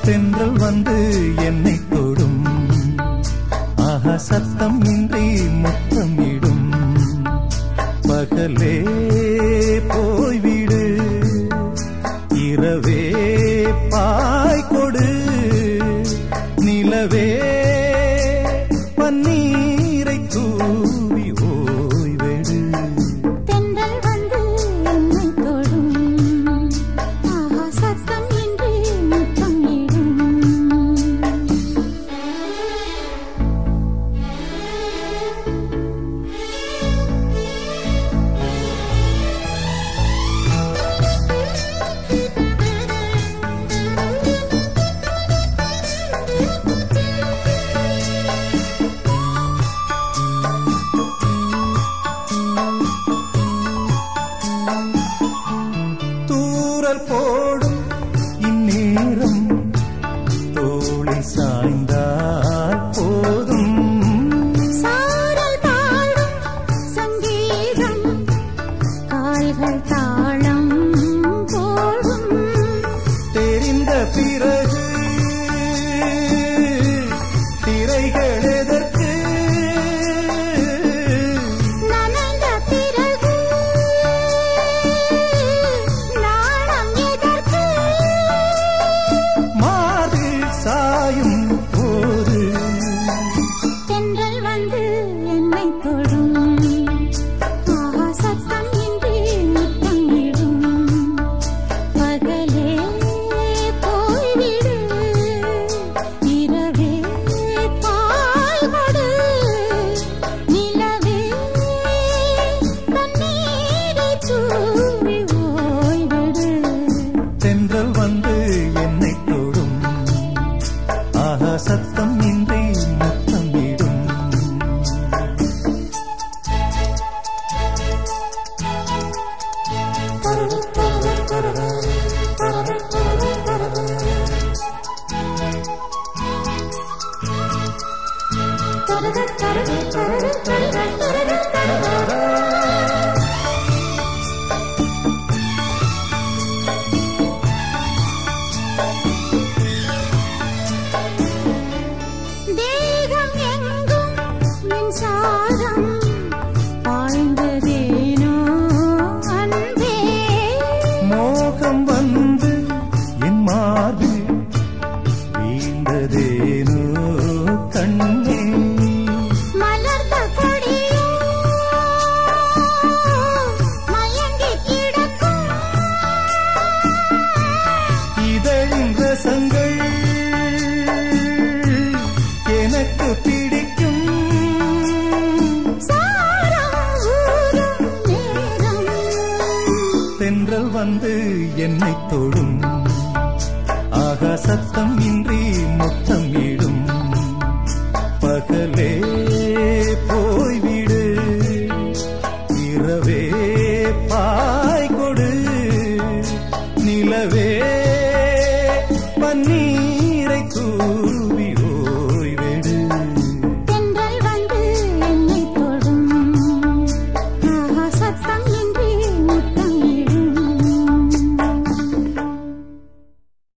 தென்றல் வந்து என்னை தொடும் ஆஹா சத்தம் இன்றி முத்தம் இடும் பகலே போய்விடு இரவே பாய் கொடு நிலவே பன்னீரை தூவி ஓய்வெடு தென்றல் வந்து என்னை தொடும் ஆஹா சத்தம் இன்றி முத்தம் இடும் தூரல் போடும் இந்நேரம் தோழி சாய்ந்தால் போதும் சாரல் பாடும் சங்கீதம் கால்கள் தாளம் போடும் தெரிந்த பிறகு திரைகள் எதற்கு நனைந்த பிறகு நாணம் எதற்கு மாறில் சாயும் போது தென்றல் வந்து என்னை தொடும் ஆஹா சத்தம் இன்றி முத்தம் இடும் பகலே போய்விடு இரவே பால் கொடு நிலவே தண்ணீரை தூவி ஓய்விடு தென்றல் வந்து என்னை தொடும் ஆஹா சத்தம் இன்றி முத்தம் இடும் தேகம் எங்கும் மின்சாரம் பாய்ந்ததேனோ அன்பே மோகம் வந்து என் மார்பில் வீழ்ந்ததேனோ கண்ணே மலர்ந்த கொடியோ மயங்கி கிடக்கும் இதழின் ரசங்கள் எனக்கு பிடிக்கும் சாரம் ஊறும் நேரம் தென்றல் வந்து என்னை தொடும் ஆகா சத்தம் இன்றி முத்தம் இடும் பகலே போய்விடு இரவே பாய் கொடு நிலவே பன்னீரை தூ